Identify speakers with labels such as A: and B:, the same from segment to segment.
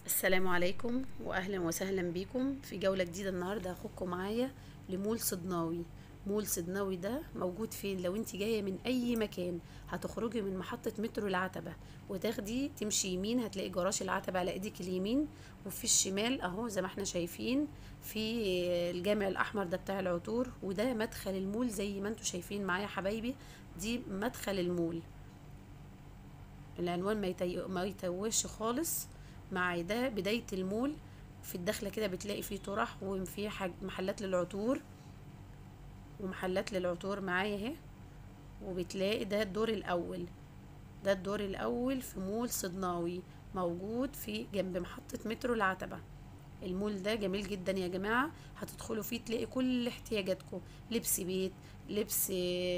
A: السلام عليكم واهلا وسهلا بيكم في جولة جديدة النهاردة هاخدكم معايا لمول صدناوي مول صدناوي ده موجود فين لو انت جاية من اي مكان هتخرجي من محطة مترو العتبة وتاخدي تمشي يمين هتلاقي جراج العتبة على ايدك اليمين وفي الشمال اهو زي ما احنا شايفين في الجامع الاحمر ده بتاع العطور وده مدخل المول زي ما انتوا شايفين معايا حبايبي دي مدخل المول العنوان ما, يتي... ما يتوهش خالص مع ده بداية المول في الدخلة كده بتلاقي فيه طرح وفيه حاج... محلات للعطور ومحلات للعطور معايا اهي وبتلاقي ده الدور الاول ده الدور الاول في مول صدناوي موجود في جنب محطة مترو العتبة المول ده جميل جدا يا جماعة هتدخلوا فيه تلاقي كل احتياجاتكم لبس بيت لبس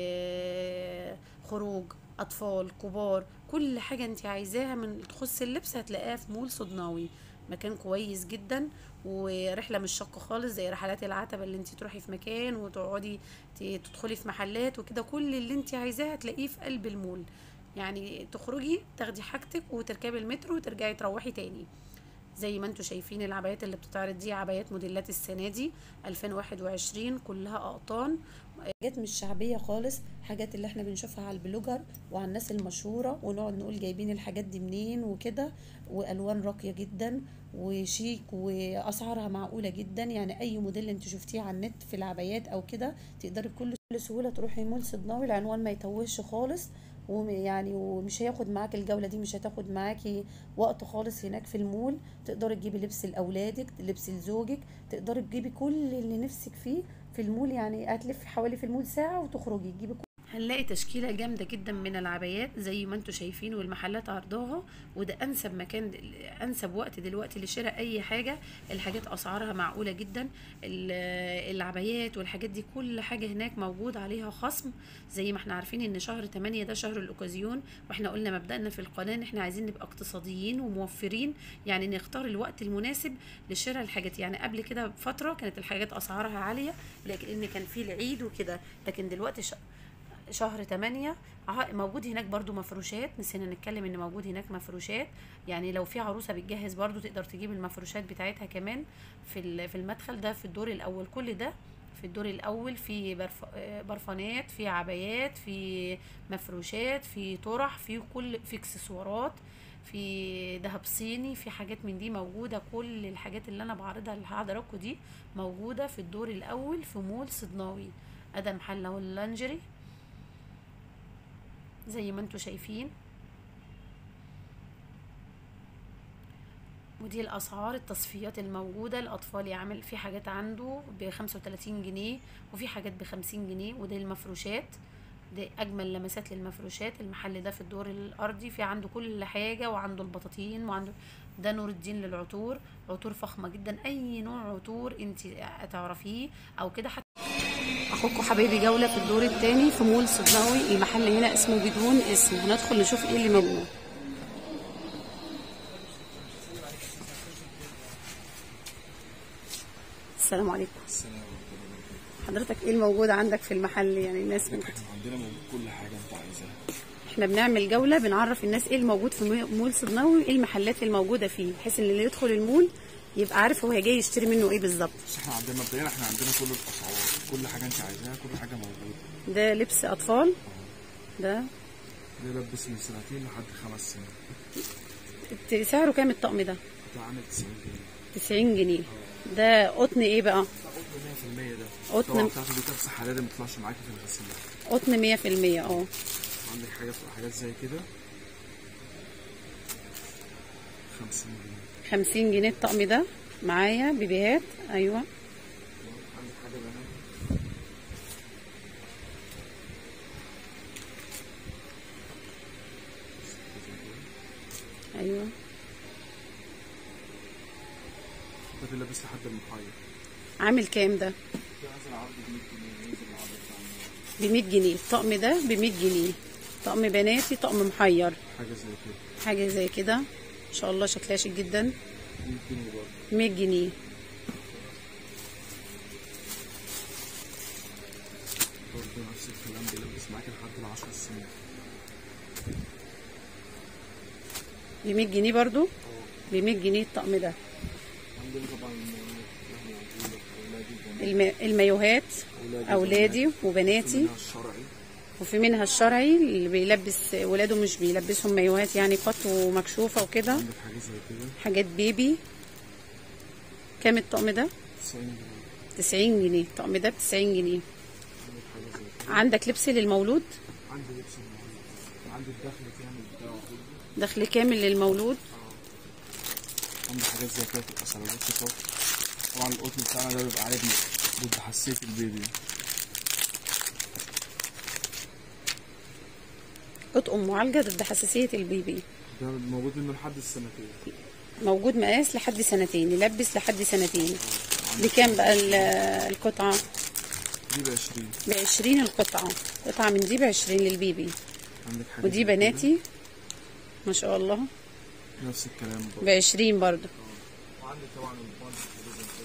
A: خروج اطفال كبار كل حاجه انت عايزاها من تخص اللبس هتلاقيها في مول صدناوي مكان كويس جدا ورحله مش شاقه خالص زي رحلات العتبه اللي انت تروحي في مكان وتقعدي تدخلي في محلات وكده كل اللي انت عايزاه هتلاقيه في قلب المول يعني تخرجي تاخدي حاجتك وتركبي المترو وترجعي تروحي تاني زي ما انتوا شايفين العبايات اللي بتتعرض دي عبايات موديلات السنه دي 2021 كلها اقطان حاجات مش شعبيه خالص حاجات اللي احنا بنشوفها على البلوجر وعلى الناس المشهوره ونقعد نقول جايبين الحاجات دي منين وكده والوان راقيه جدا وشيك واسعارها معقوله جدا يعني اي موديل انت شفتيه على النت في العبايات او كده تقدري بكل سهوله تروحي مول صدناوي العنوان ما يتوهش خالص ويعني ومش هياخد معاك الجوله دي مش هتاخد معاكي وقت خالص هناك في المول تقدري تجيبي لبس لاولادك لبس لزوجك تقدري تجيبي كل اللي نفسك فيه في المول يعني هتلفي حوالي في المول ساعه وتخرجي تجيبي هنلاقي تشكيله جامده جدا من العبايات زي ما انتم شايفين والمحلات عرضها وده انسب مكان انسب وقت دلوقتي لشراء اي حاجه الحاجات اسعارها معقوله جدا العبايات والحاجات دي كل حاجه هناك موجود عليها خصم زي ما احنا عارفين ان شهر 8 ده شهر الاوكازيون واحنا قلنا مبدأنا في القناه ان احنا عايزين نبقى اقتصاديين وموفرين يعني نختار الوقت المناسب لشراء الحاجات يعني قبل كده بفتره كانت الحاجات اسعارها عاليه لان كان في العيد وكده لكن دلوقتي ش... شهر 8 موجود هناك برضو مفروشات نسينا نتكلم ان موجود هناك مفروشات يعني لو في عروسه بتجهز برضو تقدر تجيب المفروشات بتاعتها كمان في في المدخل ده في الدور الاول كل ده في الدور الاول في برف... برفانات في عبايات في مفروشات في طرح في كل في اكسسوارات في دهب صيني في حاجات من دي موجوده كل الحاجات اللي انا بعرضها لحضراتكم دي موجوده في الدور الاول في مول صدناوي ادم محل اللانجري زي ما انتوا شايفين ودي الاسعار التصفيات الموجوده الاطفال يعمل في حاجات عنده ب 35 جنيه وفي حاجات ب 50 جنيه ودي المفروشات دي اجمل لمسات للمفروشات المحل ده في الدور الارضي في عنده كل حاجه وعنده البطاطين وعنده ده نور الدين للعطور عطور فخمه جدا اي نوع عطور انت تعرفيه او كده حتى اخوكم حبايبي جوله في الدور الثاني في مول صدناوي المحل هنا اسمه بدون اسم هندخل نشوف ايه اللي موجود السلام عليكم
B: السلام
A: حضرتك ايه الموجود عندك في المحل يعني الناس
B: احنا عندنا موجود كل حاجه انت عايزاها
A: احنا بنعمل جوله بنعرف الناس ايه الموجود في مول صدناوي وايه المحلات الموجوده فيه بحيث ان اللي يدخل المول يبقى عارف هو جاي يشتري منه ايه بالظبط
B: بس احنا عندنا مبدئيا احنا عندنا كل الاسعار كل حاجه انت عايزاها كل حاجه موجوده
A: ده لبس اطفال ده
B: ده لبس من سنتين لحد خمس سنين
A: سعره كام الطقم ده
B: ده عامل 90 جنيه
A: 90 جنيه ده قطن ايه بقى
B: ده قطن 100% ده
A: قطن-
B: الطبعة بتاعته دي كبسه حراري ما بتطلعش معاكي في الغسيل
A: قطن 100% اه
B: عندك حاجه حاجات زي كده 50 جنيه
A: 50 جنيه الطقم ده معايا بيبيهات ايوه
B: عندك حاجه بنات
A: ايوه
B: ده في لابس لحد المحيط
A: عامل كام ده
B: ده نازل عرض ب 100 جنيه نازل العرض بتاع
A: ب 100 جنيه الطقم ده ب 100 جنيه طقم بناتي طقم محير
B: حاجه زي كده
A: حاجه زي كده ان شاء الله شكلها شيك جدا
B: 100 جنيه برضه
A: 100 جنيه
B: برضه نفس الكلام بيلبس معاك لحد ال 10 سنين
A: ب 100 جنيه برضو ب 100 جنيه الطقم ده
B: عندنا طبعا المايوهات اولادي وبناتي
A: الم... المايوهات اولادي وبناتي
B: منها الشرعي
A: وفي منها الشرعي اللي بيلبس ولاده مش بيلبسهم مايوهات يعني قط ومكشوفه وكده
B: عندك حاجه زي كده
A: حاجات بيبي كام الطقم ده
B: 90 جنيه
A: 90 جنيه الطقم ده ب 90 جنيه
B: عندك حاجه زي كده
A: عندك لبس للمولود
B: عندي لبس المولود عندي الدخل كامل بتاعه كله
A: دخل كامل للمولود
B: عندي حاجات زي كده تبقى سلامات شفاف طبعا القطن بتاعنا ده بيبقى عادي ضد حساسيه البيبي
A: اطقم معالجه ضد حساسيه البيبي
B: ده موجود منه لحد السنتين
A: موجود مقاس لحد سنتين يلبس لحد سنتين بكام بقى ال- القطعه
B: دي ب 20
A: ب 20 القطعه قطعه من دي ب 20 للبيبي
B: عندك حاجه
A: ودي
B: زي كده.
A: بناتي ما شاء الله
B: نفس الكلام
A: ب
B: برضه
A: 20 برضو
B: وعندي طبعا البانش حاجه زي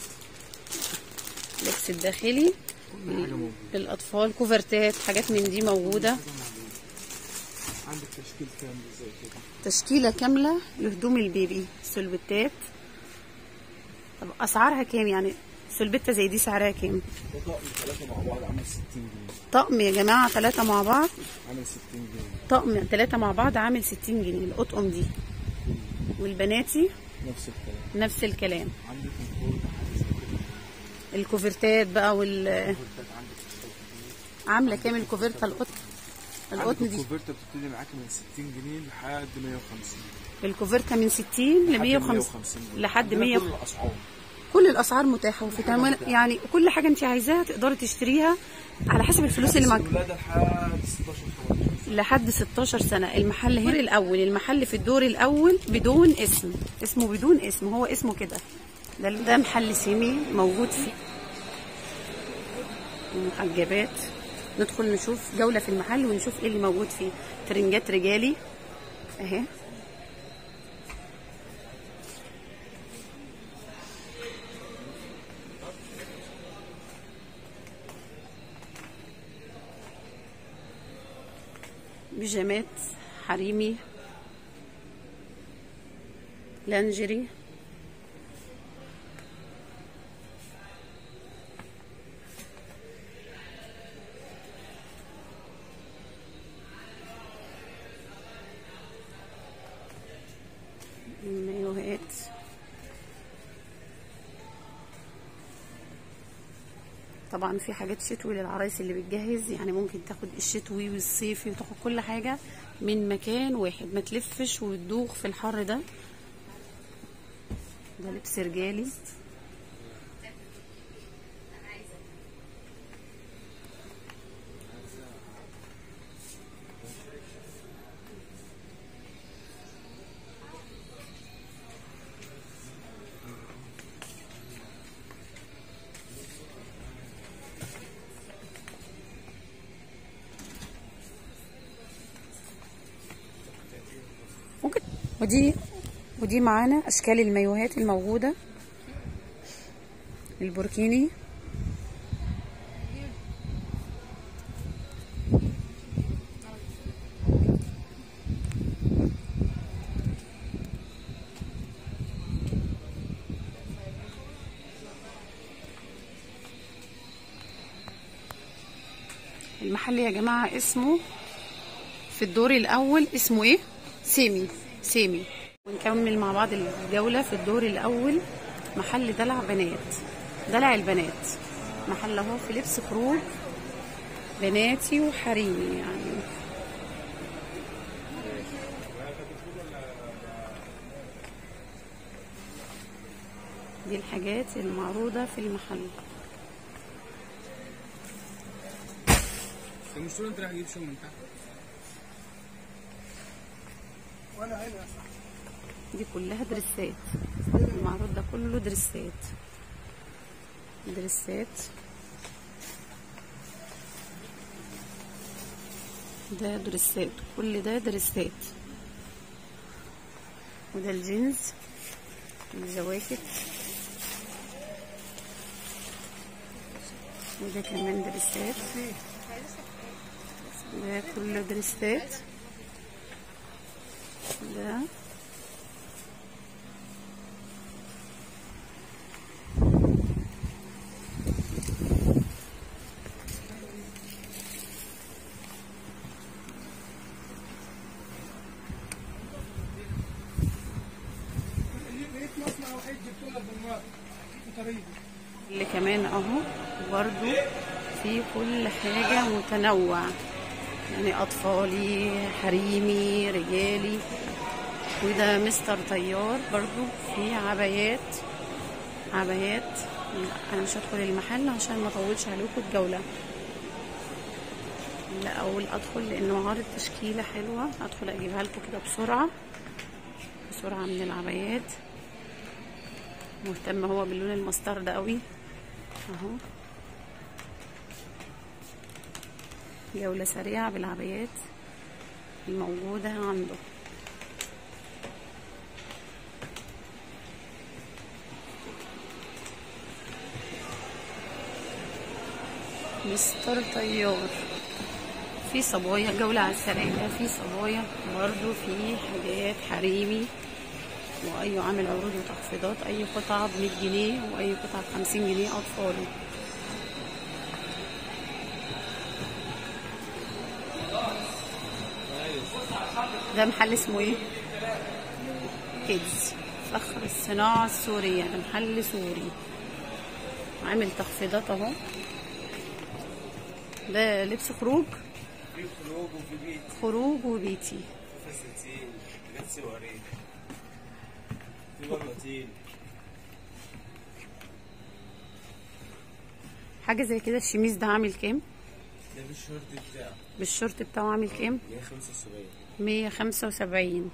B: كده
A: لبس الداخلي
B: كل حاجه موجوده
A: للاطفال كوفرتات حاجات من دي موجوده
B: حاجة موجودة. عندك تشكيل كامل زي كده
A: تشكيله كامله لهدوم البيبي سلبتات طب اسعارها كام يعني سلبته زي دي سعرها كام
B: ده طقم ثلاثة مع بعض عامل 60 جنيه
A: طقم يا جماعه ثلاثه مع بعض
B: عامل 60 جنيه
A: طقم ثلاثه مع بعض عامل 60 جنيه الاطقم دي والبناتي
B: نفس الكلام
A: نفس الكلام
B: عندك الكورد حاجة زي كده
A: الكوفرتات بقى وال
B: الكوفرتات عندك اشكال كتير
A: عامله كام الكوفرته القطن
B: عندك
A: القطن دي
B: الكوفرتة بتبتدي معاك من 60 جنيه لحد 150
A: الكوفرته من 60 ل
B: لحد
A: 150
B: جنيه.
A: لحد
B: عندنا
A: 100
B: كل الاسعار
A: كل الاسعار متاحه وفي تمام
B: متاحة.
A: يعني كل حاجه انت عايزاها تقدري تشتريها على حسب الفلوس اللي معاك
B: الولاده لحد 16 18
A: لحد 16 سنه المحل هنا الاول المحل في الدور الاول بدون اسم اسمه بدون اسم هو اسمه كده ده ده محل سيمي موجود فيه محجبات ندخل نشوف جوله في المحل ونشوف ايه اللي موجود فيه ترنجات رجالي اهي بيجامات حريمي لانجري مايوهات طبعا في حاجات شتوي للعرايس اللي بتجهز يعني ممكن تاخد الشتوي والصيفي وتاخد كل حاجة من مكان واحد ما تلفش وتدوخ في الحر ده ده لبس رجالي ممكن ودي ودي معانا اشكال المايوهات الموجوده البوركيني المحل يا جماعه اسمه في الدور الاول اسمه ايه سيمي سيمي ونكمل مع بعض الجولة في الدور الأول محل دلع بنات دلع البنات محل اهو في لبس خروج بناتي وحريمي يعني دي الحاجات المعروضة في المحل
B: المشروع انت رايح تجيب شو من تحت
A: دي كلها دريسات المعروض ده كله دريسات دريسات ده دريسات كل ده دريسات وده الجينز الجواكت وده كمان دريسات ده كله دريسات ده
B: مصنع وحيد جبت لك بالمرة طريقي
A: اللي كمان اهو برضو في كل حاجة متنوع يعني اطفالي حريمي رجالي وده مستر طيار برضو في عبايات عبايات انا مش هدخل المحل عشان ما اطولش عليكم الجولة لا اقول ادخل لانه عارض تشكيلة حلوة ادخل اجيبها لكم كده بسرعة بسرعة من العبايات مهتم هو باللون المسترد قوي اهو جولة سريعة بالعبايات الموجودة عنده مستر طيار في صبايا جولة على السريع في صبايا برضو في حاجات حريمي واي عامل عروض وتخفيضات اي قطعة ب 100 جنيه واي قطعة ب 50 جنيه اطفالي ده محل اسمه ايه كيدز فخر الصناعة السورية ده محل سوري عامل تخفيضات اهو ده لبس خروج
B: في خروج وفي بيت
A: خروج وبيتي
B: فساتين حاجات سواريه في بناطيل
A: حاجة زي كده الشميز ده عامل كام
B: ده بالشورت بتاعه
A: بالشورت بتاعه عامل كام
B: 175
A: مية خمسة وسبعين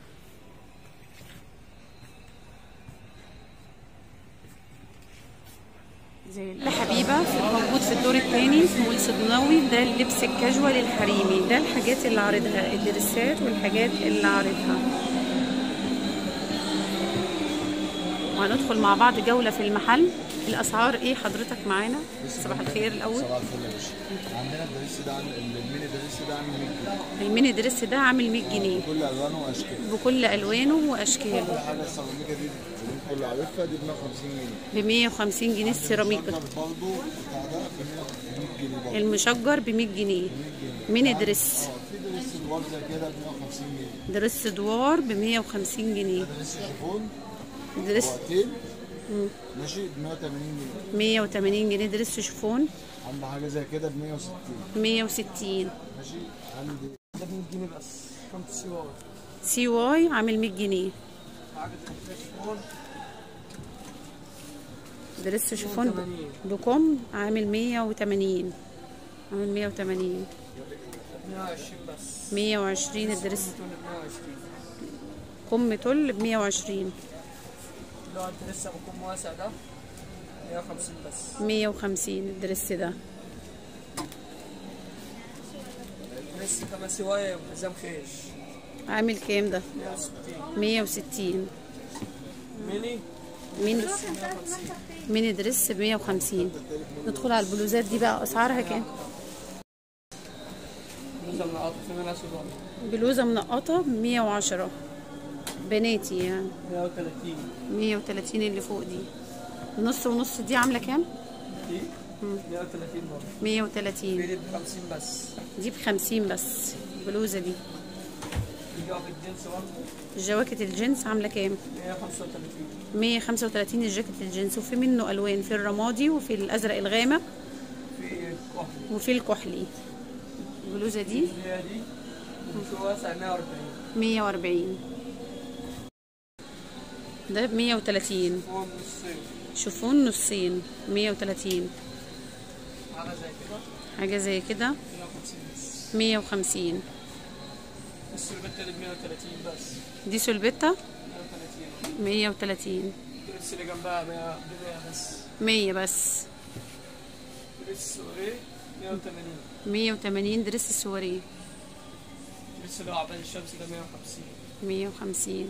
A: زي الحبيبة في موجود في الدور الثاني في مول صدناوي ده اللبس الكاجوال الحريمي ده الحاجات اللي عارضها الدرسات والحاجات اللي عارضها وهندخل مع بعض جولة في المحل الأسعار إيه حضرتك معانا صباح الخير الأول
C: صباح الفل يا باشا عندنا الدريس ده عن الميني دريس ده عامل 100 جنيه
A: الميني دريس ده عامل 100 جنيه
C: كل الوانه واشكاله
A: بكل ألوانه وأشكاله
C: كل حاجه السيراميكا دي اللي انت اللي عارفها دي ب 150 جنيه
A: ب 150 جنيه السيراميك
C: الشجر برضه بتاع ده ب 100 جنيه برضه
A: المشجر ب 100 جنيه ميني دريس
C: اه في دريس دوار زي كده ب 150 جنيه
A: دريس دوار ب 150 جنيه
C: دريس شيفون
A: دريس
C: وقتين ماشي ب 180 جنيه
A: 180 جنيه دريس شيفون
C: عند حاجه زي كده ب 160
A: 160
C: ماشي عندي
B: ده ب 100 جنيه بس خمس سوار
A: سي واي عامل 100 جنيه
B: حاجة تلفزيون
A: دريس شيفون بكم عامل 180 عامل 180
B: 120 بس
A: 120 الدريس
B: 120
A: كم تل ب 120
B: اللي هو انت لسه بكون واسع ده 150 بس
A: 150 الدريس ده
B: لسه كمان سواية بنظام خيش
A: عامل كام ده
B: 160
A: 160
B: ميني
A: مين
B: لسه 150
A: ميني دريس ب 150 ندخل على البلوزات دي بقى اسعارها كام
B: بلوزة من قطع في منها سودان
A: بلوزه منقطه ب 110 بناتي يعني
B: 130
A: 130 اللي فوق دي نص ونص دي عامله كام
B: دي 130 برضه
A: 130
B: دي ب 50 بس
A: دي ب 50 بس البلوزه دي
B: دي جاب الجنس برضه
A: الجواكت الجينز عامله كام
B: 135
A: 135 الجاكيت الجينز وفي منه الوان في الرمادي وفي الازرق الغامق
B: في كحل
A: وفي الكحلي البلوزه دي
B: اللي هي دي وفي واسع 140
A: 140 ده ب 130
B: فوق نصين
A: شوفون نصين 130
B: حاجة زي كده
A: حاجه زي كده
B: 150 بس
A: 150
B: بس البتة دي ب 130 بس
A: دي سولبيتا
B: 130
A: 130
B: الدرس اللي جنبها 100 ب 100 بس
A: 100 بس
B: درس سوري 180
A: 180 دريس السواري
B: درس اللي هو عباد الشمس ده 150
A: 150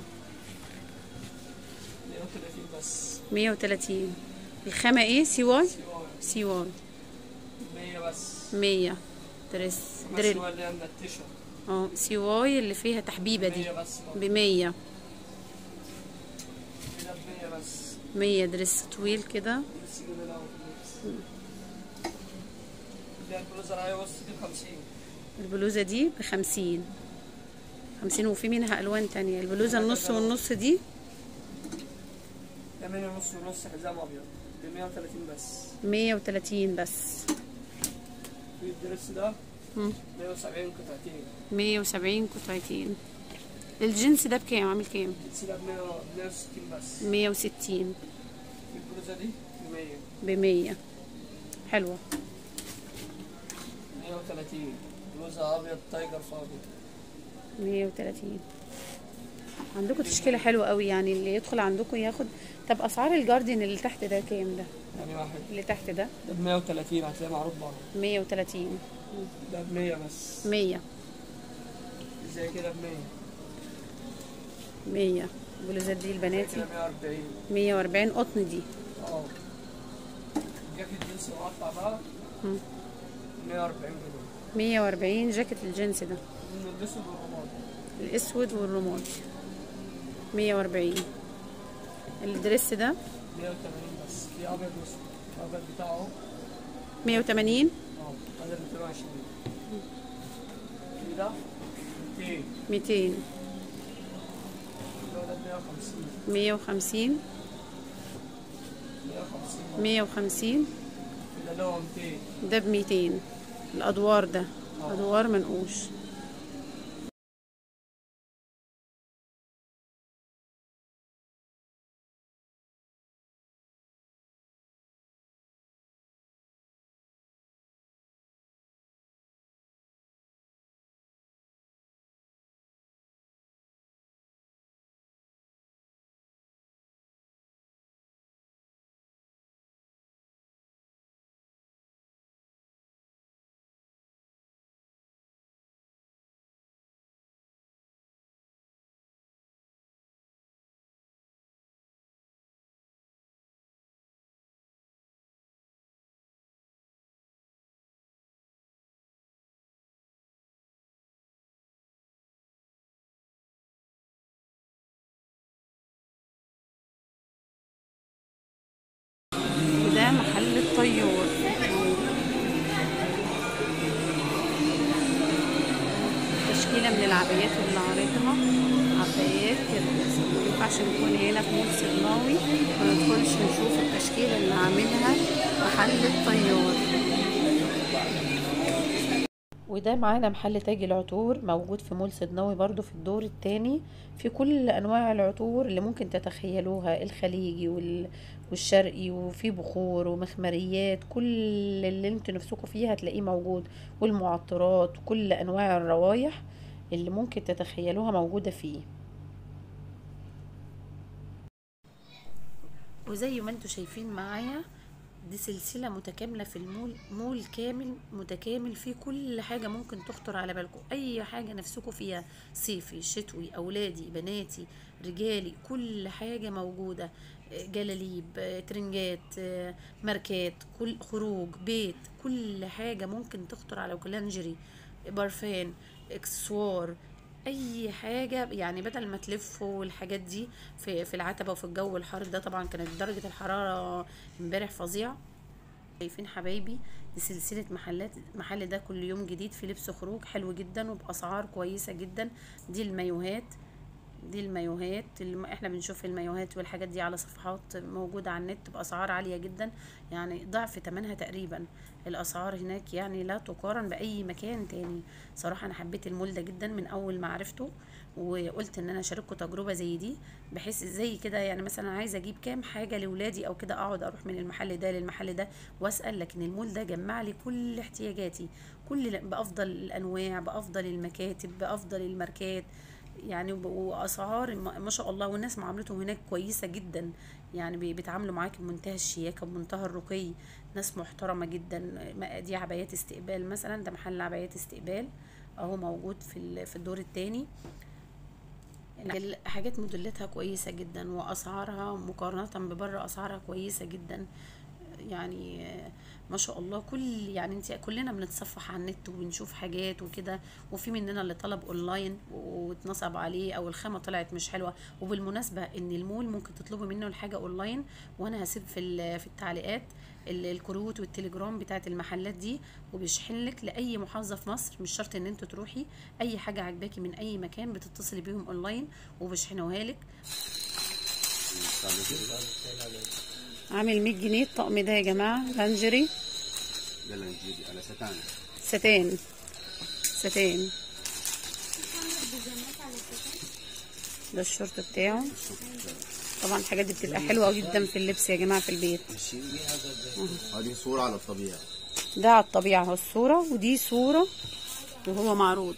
B: 130 بس
A: 130 الخامة ايه سي واي
B: سيوار
A: سي واي
B: 100 بس
A: 100 دريس
B: بس
A: دريل
B: هو اللي عندنا التيشرت
A: اه سي واي اللي فيها تحبيبة دي
B: 100 بس
A: ب 100
B: كده ب 100 بس
A: 100 دريس طويل كده
B: درس اللي من الاول ده البلوزة اللي هي وسط دي ب 50
A: البلوزة دي ب 50 50 وفي منها الوان تانية البلوزة النص والنص دي
D: تمانية ونص ونص حزام أبيض ب 130 بس
A: 130 بس
D: في الدرس ده
A: مم.
D: 170 قطعتين
A: 170 قطعتين الجنس ده بكام عامل كام
D: الدرس ده ب 160 بس
A: 160
D: في البلوزة دي ب 100
A: ب 100 حلوة
D: 130 بلوزة أبيض تايجر فاضي
A: 130 عندكم تشكيلة حلوة قوي يعني اللي يدخل عندكم ياخد طب اسعار الجاردن اللي تحت ده كام ده
D: يعني واحد
A: اللي تحت ده
D: ده ب 130 هتلاقيه معروض بره
A: 130
D: ده ب 100 بس
A: 100
D: زي كده ب 100
A: 100 البلوزات دي
D: زي
A: البناتي
D: كده 140
A: 140 قطن دي
D: اه جاكيت جينز مقطع بقى
A: مم.
D: 140 جنيه
A: 140 جاكيت الجنس ده
D: من الاسود والرماد
A: الاسود والرمادي 140 الدريس ده
D: 180 بس في ابيض واسود الابيض بتاعه
A: 180
D: اه هذا 220 في ده 200
A: 200
D: اللي هو ده 150
A: 150
D: 150
A: 150
D: اللي هو 200
A: ده ب 200 الادوار ده ادوار منقوش وده محل الطيور تشكيلة من العبايات اللي عارضها عبايات كده ما ينفعش نكون هنا في مول صدناوي ما ندخلش نشوف التشكيلة اللي عاملها محل الطيور وده معانا محل تاج العطور موجود في مول صدناوي برضو في الدور التاني في كل انواع العطور اللي ممكن تتخيلوها الخليجي وال... والشرقي وفي بخور ومخمريات كل اللي انتوا نفسكم فيه هتلاقيه موجود والمعطرات وكل انواع الروايح اللي ممكن تتخيلوها موجودة فيه وزي ما انتوا شايفين معايا دي سلسلة متكاملة في المول مول كامل متكامل فيه كل حاجة ممكن تخطر على بالكم أي حاجة نفسكم فيها صيفي شتوي أولادي بناتي رجالي كل حاجة موجودة آه، جلاليب آه، ترنجات آه، ماركات كل خروج بيت كل حاجة ممكن تخطر على كلانجري برفان اكسسوار اي حاجه يعني بدل ما تلفوا الحاجات دي في في العتبه وفي الجو الحار ده طبعا كانت درجه الحراره امبارح فظيعه شايفين حبايبي دي سلسله محلات المحل ده كل يوم جديد في لبس خروج حلو جدا وباسعار كويسه جدا دي المايوهات دي المايوهات اللي احنا بنشوف المايوهات والحاجات دي على صفحات موجودة على النت بأسعار عالية جدا يعني ضعف تمنها تقريبا الأسعار هناك يعني لا تقارن بأي مكان تاني صراحة أنا حبيت المول ده جدا من أول ما عرفته وقلت ان انا اشارككم تجربه زي دي بحيث زي كده يعني مثلا عايزه اجيب كام حاجه لاولادي او كده اقعد اروح من المحل ده للمحل ده واسال لكن المول ده جمع لي كل احتياجاتي كل بافضل الانواع بافضل المكاتب بافضل الماركات يعني وب- واسعار ما ما شاء الله والناس معاملتهم هناك كويسه جدا يعني بي- بيتعاملوا معاك بمنتهى الشياكه بمنتهى الرقي ناس محترمه جدا ما- دي عبايات استقبال مثلا ده محل عبايات استقبال اهو موجود في ال- في الدور التاني الحاجات موديلاتها كويسة جدا وأسعارها مقارنة ببره أسعارها كويسة جدا يعني آه، ما شاء الله كل يعني انت كلنا بنتصفح على النت وبنشوف حاجات وكده وفي مننا اللي طلب اونلاين واتنصب عليه او الخامه طلعت مش حلوه وبالمناسبه ان المول ممكن تطلبوا منه الحاجه اونلاين وانا هسيب في ال- في التعليقات ال- الكروت والتليجرام بتاعت المحلات دي وبيشحن لك لاي محافظه في مصر مش شرط ان انت تروحي اي حاجه عجباكي من اي مكان بتتصلي بيهم اونلاين وبيشحنوها لك عامل 100 جنيه الطقم ده يا جماعه لانجري
E: يلا نجيب على ستان
A: ستان ستان ده الشورت بتاعه طبعا الحاجات دي بتبقى حلوه جدا في اللبس يا جماعه في البيت
E: هذه صورة على الطبيعة
A: ده على الطبيعه اهو الصوره ودي صوره وهو معروض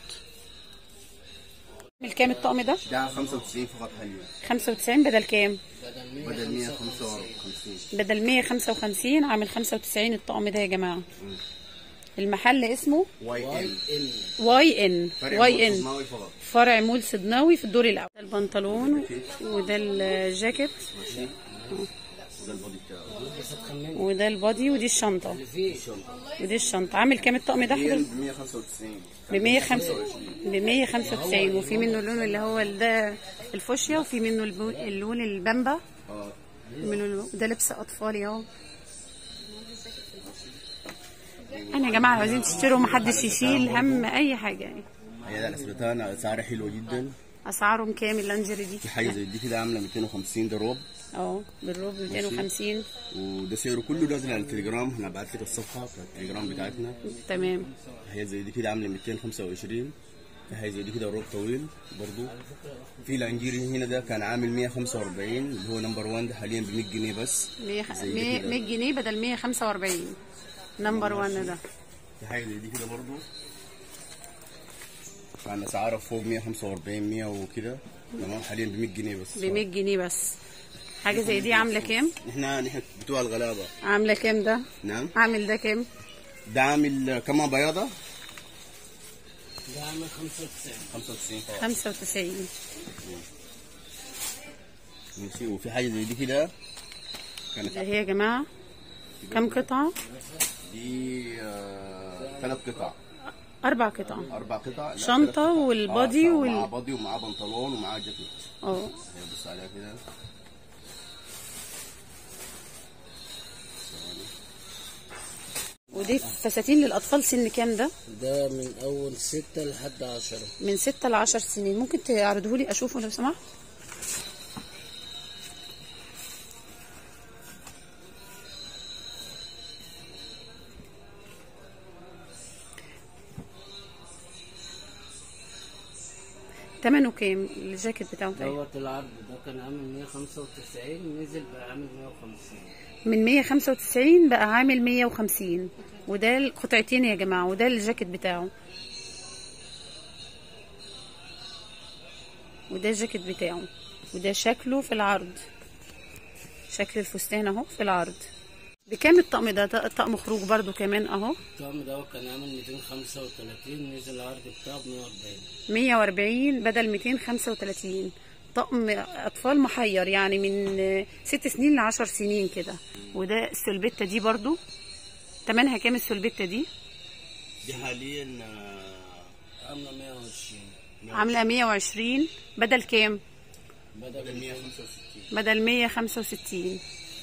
A: عامل كام الطقم ده
E: ده 95 فقط حاليا
A: 95 بدل كام
E: بدل 155
A: بدل 155 عامل 95 الطقم ده يا جماعه المحل اسمه
E: واي ال
A: واي ان
E: فرق
A: واي ان
E: مصنعي فقط
A: فرع مول صدناوي في الدور الاول ده البنطلون وده الجاكيت
E: ماشي ده البودي بتاعه
A: وده البادي ودي الشنطه ودي الشنطه عامل كام الطقم ده
E: هي
A: حضرتك
E: ب 195
A: ب 195 ب 195 وفي منه اللون اللي هو ده الفوشيا وفي منه البو- اللون البامبا
E: اه
A: منه الو- ده لبس اطفالي اهو انا يا جماعه عايزين تشتروا محدش يشيل هم اي حاجه يعني
E: هي ده الاسبرتان اسعارها حلوه جدا
A: اسعارهم كام اللانجري دي
E: في حاجه زي دي كده عامله 250 ده روب
A: اه بالروب 250
E: وده سعره كله نازل على التليجرام انا بعت لك الصفحه بتاعت التليجرام بتاعتنا
A: تمام
E: هي زي دي كده عامله 225 في حاجه زي دي كده روب طويل برضو في لانجيري هنا ده كان عامل 145 اللي هو نمبر 1 ده حاليا ب 100 جنيه بس
A: 100
E: زي ده
A: 100
E: كده.
A: 100 جنيه بدل 145 نمبر 1 ده
E: في حاجه زي دي كده برضو كان اسعارها فوق 145 100 وكده تمام حاليا ب 100 جنيه بس
A: ب 100 جنيه بس حاجه زي دي عامله كام
E: احنا نحن بتوع الغلابه
A: عامله كام ده
E: نعم
A: عامل ده كام
E: ده عامل كمان بياضه
D: ده عامل 95
E: 95 فقط
A: 95
E: ماشي وفي حاجه زي دي كده كانت
A: ده هي يا جماعه كام قطعه
E: دي آه، ثلاث قطع
A: اربع قطع
E: اربع قطع لا،
A: شنطة
E: ثلاث قطع.
A: والبادي
E: آه،
A: وال-
E: معاه بادي ومعاه بنطلون ومعاه جاكيت
A: اه
E: هي بص عليها كده
A: ودي فساتين للاطفال سن كام ده
D: ده من اول ستة لحد عشرة
A: من 6 ل 10 سنين ممكن تعرضه لي اشوفه لو سمحت تمنه كام الجاكيت بتاعه طيب
D: دوت العرض ده كان عامل 195 نزل بقى عامل 150
A: من 195 بقى عامل 150 وده القطعتين يا جماعة وده الجاكيت بتاعه وده الجاكيت بتاعه وده شكله في العرض شكل الفستان اهو في العرض بكام الطقم ده ده طقم خروج برضو كمان اهو
D: الطقم ده كان عامل 235 نزل العرض بتاعه ب 140
A: 140 بدل 235 طقم اطفال محير يعني من ست سنين لعشر سنين كده وده السلبتة دي برضو تمنها كام السلبتة دي
E: دي حاليا آه،
D: عاملة 120
A: عاملة 120 بدل كام
D: بدل
E: 165
A: بدل 165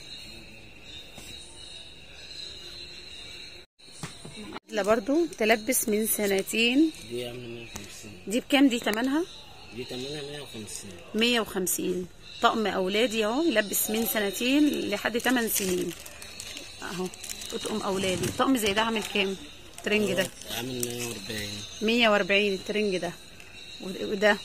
A: بدلة برضو تلبس من سنتين
D: دي عاملة 150
A: دي بكام دي تمنها
D: دي تمنها 150
A: 150 طقم اولادي اهو يلبس من سنتين لحد 8 سنين اهو اطقم اولادي طقم زي ده عامل كام الترنج ده
D: عامل 140
A: 140 الترنج ده وده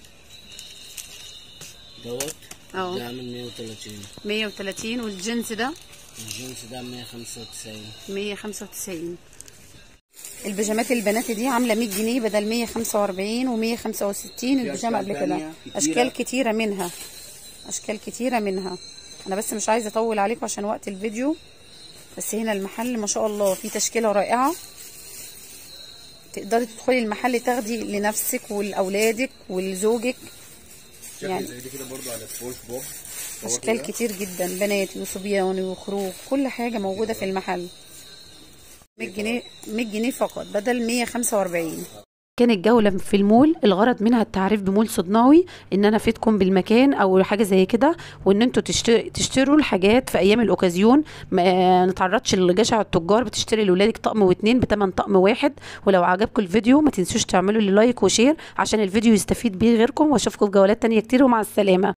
D: دوت
A: اه.
D: ده عامل 130
A: 130 والجنس ده
D: الجنس ده 195
A: 195 البيجامات البنات دي عامله 100 جنيه بدل 145 و165 البيجامه قبل
E: أشكال
A: كده
E: تانية كتيرة.
A: اشكال كتيره منها اشكال كتيره منها انا بس مش عايزه اطول عليكم عشان وقت الفيديو بس هنا المحل ما شاء الله فيه تشكيله رائعه تقدري تدخلي المحل تاخدي لنفسك ولاولادك ولزوجك
E: شكل
A: يعني-
E: زي دي كده برضو على سبونج بوب هو
A: اشكال
E: كده.
A: كتير جدا بناتي وصبياني وخروج كل حاجه موجوده في المحل 100 جنيه 100 جنيه فقط بدل 145 كانت جولة في المول الغرض منها التعريف بمول صدناوي ان انا افيدكم بالمكان او حاجة زي كده وان انتوا تشتري تشتروا الحاجات في ايام الاوكازيون ما نتعرضش لجشع التجار بتشتري لولادك طقم واتنين بتمن طقم واحد ولو عجبكم الفيديو ما تنسوش تعملوا لي لايك وشير عشان الفيديو يستفيد بيه غيركم واشوفكم في جولات تانية كتير ومع السلامة